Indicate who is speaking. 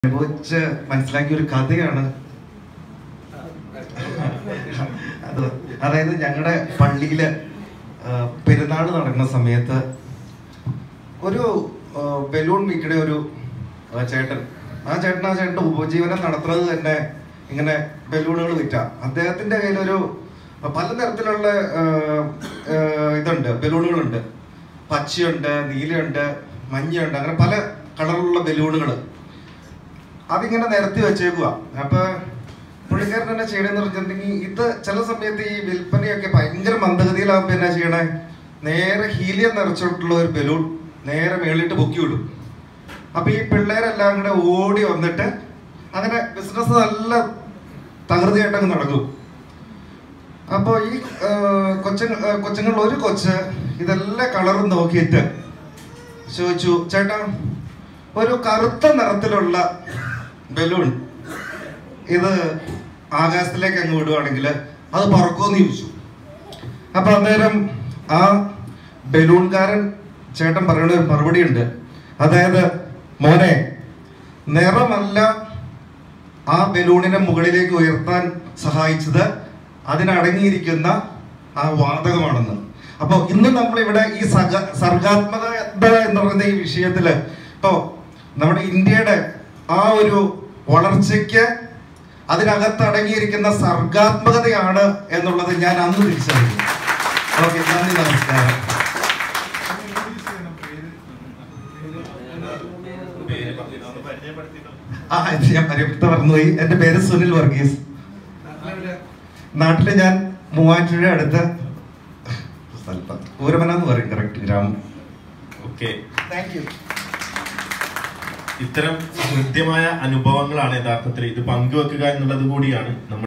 Speaker 1: അനുഭവിച്ച് മനസ്സിലാക്കിയ ഒരു കഥയാണ് അത് അതായത് ഞങ്ങളുടെ പള്ളിയില് ആ, പെരുന്നാൾ നടക്കുന്ന സമയത്ത് ഒരു ആ, ബലൂൺ വിൽക്കണ ഒരു ആ, ചേട്ടൻ ആ ചേട്ടൻ ആ ചേട്ടൻ ഉപജീവനം നടത്തുന്നത് തന്നെ ഇങ്ങനെ ബലൂണുകൾ വിറ്റ അദ്ദേഹത്തിന്റെ കയ്യിലൊരു പലതരത്തിലുള്ള ആ, ആ, ഇതുണ്ട് ബലൂണുകളുണ്ട് പച്ചയുണ്ട് നീലയുണ്ട് മഞ്ഞയുണ്ട് അങ്ങനെ പല കളറിലുള്ള ബലൂണുകൾ അതിങ്ങനെ നിരത്തി വെച്ചേക്കുക അപ്പൊ പുള്ളിക്കാരൻ തന്നെ ചെയ്യണമെന്ന് പറഞ്ഞിട്ടുണ്ടെങ്കിൽ ഇത് ചില സമയത്ത് ഈ വിൽപ്പനയൊക്കെ ഭയങ്കര മന്ദഗതിയിലാകുമ്പോ എന്നാ ചെയ്യണേ നേരെ ഹീലിയം നിറച്ചിട്ടുള്ള ഒരു ബലൂൺ നേരെ മേളിട്ട് പൊക്കി വിടും അപ്പൊ ഈ പിള്ളേരെല്ലാം കൂടെ ഓടി വന്നിട്ട് അങ്ങനെ ബിസിനസ് നല്ല തകൃതിയായിട്ടങ്ങ് നടക്കും അപ്പോൾ ഈ കൊച്ച കൊച്ചുങ്ങളിൽ ഒരു കൊച്ച് ഇതെല്ലാം കളറും നോക്കിയിട്ട് ചോദിച്ചു ചേട്ടാ ഒരു കറുത്ത നിറത്തിലുള്ള ബലൂൺ ഇത് ആകാശത്തിലേക്ക് അങ്ങ് വിടുവാണെങ്കിൽ അത് പറക്കുമെന്ന് ചോദിച്ചു അപ്പൊ അന്നേരം ആ ബലൂൺകാരൻ ചേട്ടൻ പറയുന്ന ഒരു മറുപടി ഉണ്ട് അതായത് മോനെ നിറമല്ല ആ ബലൂണിനെ മുകളിലേക്ക് ഉയർത്താൻ സഹായിച്ചത് അതിനടങ്ങിയിരിക്കുന്ന ആ വാതകമാണെന്ന് അപ്പോൾ ഇന്ന് നമ്മളിവിടെ ഈ സക സർഗാത്മകത എന്ന് പറയുന്ന ഈ വിഷയത്തില് ഇപ്പോ നമ്മുടെ ഇന്ത്യയുടെ ആ ഒരു വളർച്ചയ്ക്ക് അതിനകത്ത് അടങ്ങിയിരിക്കുന്ന സർഗാത്മകതയാണ് എന്നുള്ളത് ഞാൻ അന്ന് തിരിച്ചറിഞ്ഞു ഓക്കെ നന്ദി നമസ്കാരം ആ ഇത് ഞാൻ പരിപ്ത മറന്നുപോയി എന്റെ പേര് സുനിൽ വർഗീസ് നാട്ടില് ഞാൻ മൂവാറ്റുപുഴ അടുത്ത് സ്ഥലത്ത് ഊരമന എന്ന് പറയും കറക്റ്റ് ഗ്രാമം
Speaker 2: ഓക്കെ
Speaker 1: താങ്ക് യു
Speaker 2: ഇത്തരം ഹൃദ്യമായ അനുഭവങ്ങളാണ് യഥാർത്ഥത്തിൽ ഇത് പങ്കുവെക്കുക എന്നുള്ളത് കൂടിയാണ് നമ്മൾ